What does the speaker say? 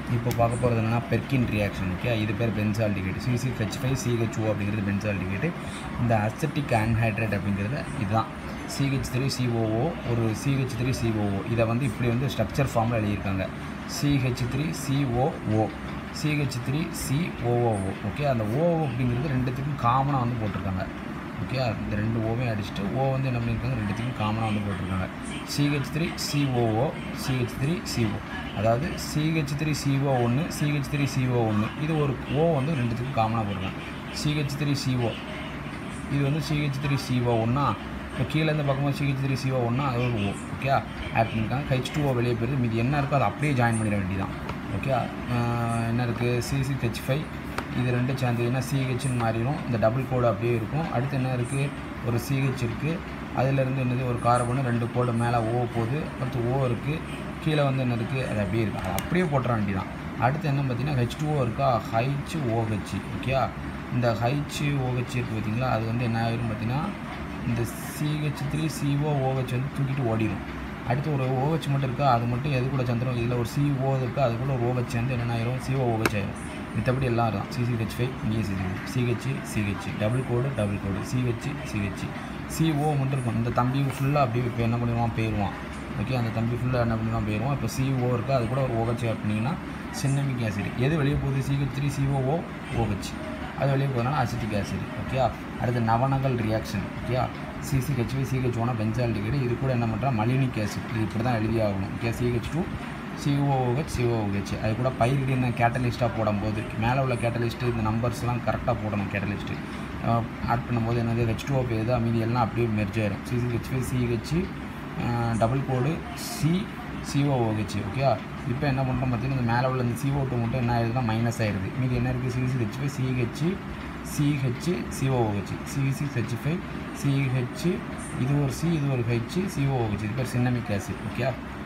இப்போ பார்க்க போகிறது என்னன்னா பெர்கின் ரியாக்ஷன் ஓகே இது பேர் benzaldehyde CC H five CHO அப்படிங்கிறது பென்சால்டிகேட் இந்த அசட்டிக் ஆன்ஹைட்ரேட் அப்படிங்கிறது இதுதான் சிஹெச் த்ரீ சிஓஓ ஒரு சிஹெச் த்ரீ சிஓஓ இதை வந்து இப்படி வந்து ஸ்ட்ரக்சர் ஃபார்மில் எழுதியிருக்காங்க CH three COO CH three COOO okay அந்த ஓ அப்படிங்கிறது ரெண்டுத்துக்கும் காமனாக வந்து போட்டிருக்காங்க ஓகே இந்த ரெண்டு ஓவையும் அடிச்சுட்டு ஓ வந்து என்ன பண்ணியிருக்காங்க ரெண்டுத்துக்கும் காமனாக வந்து போட்டிருக்காங்க CH three COO CH three CO அதாவது சிஹெச் த்ரீ சிஓ ஒன்று சிஹெச் த்ரீ சிஓ ஒன்று இது ஒரு ஓ வந்து ரெண்டுத்துக்கும் காமனாக போட்டிருக்காங்க சிஹெச் த்ரீ சிஓ இது வந்து சிஹெச் த்ரீ சிஓ ஒன்றா இப்போ கீழே இருந்து பார்க்கும்போது சிஹெச் த்ரீ சிஓ ஒன்றா அது ஒரு ஓ ஓகே ஆட் பண்ணியிருக்காங்க ஹெச் டூ ஓ வெளியே போயிருது மீதி என்ன இருக்கோ அதை அப்படியே ஜாயின் பண்ணிட வேண்டியதான் ஓகே என்ன இருக்குது சிசி ஹெச் ஃபைவ் இது ரெண்டு சேர்ந்ததுன்னா சிஹெச்னு மாறிடும் இந்த டபுள் கோடு அப்படியே இருக்கும் அடுத்து என்ன இருக்குது ஒரு சிஹெச் இருக்குது அதிலேருந்து என்னது ஒரு கார்பனு ரெண்டு கோடு மேலே ஓ போகுது அடுத்து ஓ இருக்குது கீழே வந்து என்ன இருக்குது அது அப்படியே இருக்குது அது அப்படியே போட்டுற வேண்டியதான் அடுத்து என்ன பார்த்தீங்கன்னா ஹெச் டூஓ இருக்கா ஹைச் ஓஹெச் ஓகே இந்த ஹைச் ஓஹெச் இருக்குது பார்த்தீங்களா அது வந்து என்ன ஆயிரும் பார்த்தீங்கன்னா இந்த சிஹெச் த்ரீ சிஓ ஓஹெச் வந்து தூக்கிட்டு ஓடிடும் அடுத்து ஒரு ஓஹெச் மட்டும் இருக்கா அது மட்டும் எது கூட சந்திரம் இதில் ஒரு சிஓ இருக்கா அது கூட ஒரு ஓஹெச் வந்து என்ன ஆயிரும் சிஓ ஓஹெச் ஆயிரும் மித்தபடி எல்லாம் இருக்கும் சிசிஹெச் ஃபைவ் இங்கே சிசிஹெச் சிஹெச் சிஹெச் டபுள் கோடு டபுள் கோடு சிஹெச் சிஹெச் சிஓ மட்டும் இருக்கும் இந்த தம்பி ஃபுல்லாக அப்படியே இப்போ என்ன பண்ணிடுவான் போயிடுவான் ஓகே அந்த தம்பி ஃபுல்லாக என்ன பண்ணிடுவான் போயிடுவான் இப்போ சிஓ இருக்குது அது கூட ஒரு ஓஹெச் ஆட் பண்ணிங்கன்னா சின்னமிக் ஆசிட் எது வெளியே போகுது சிஹெச் த்ரீ சிஓஓ ஓஹெச் அது வெளியே போகிறனால அசிட்டிக் ஆசிட் ஓகே அடுத்து நவனகல் ரியாக்ஷன் ஓகே சிசிஹெச்வி சிஹெச் ஒன்னா பென்சால்டிகேட் இது கூட என்ன பண்ணுறா மலினிக் ஆசிட் இது இப்படி தான் எழுதி ஆகணும் okay CH two COOH COOH அது கூட பைரிடின் கேட்டலிஸ்ட்டாக போடும்போது மேலே உள்ள கேட்டலிஸ்ட்டு இந்த நம்பர்ஸ்லாம் கரெக்டாக போடணும் கேட்டலிஸ்ட்டு ஆட் பண்ணும்போது என்னது ஹெச் டூ போகுது மீதி எல்லாம் அப்படியே மெர்ஜ் ஆயிரும் சிசிஹெச் ஃபைவ் சிஹெச் டபுள் கோடு சி சிஓஓஹெச் ஓகே இப்போ என்ன பண்ணுறோம் பார்த்தீங்கன்னா இந்த மேலே உள்ள இந்த சிஓ டூ மட்டும் என்ன ஆயிடுதுன்னா மைனஸ் ஆயிடுது மீதி என்ன இருக்குது CCH five CH CH COOH CC H five CH இது ஒரு சி இது ஒரு ஹெச் சிஓஓஹெச் இது பேர் சின்னமிக் ஆசிட் ஓகே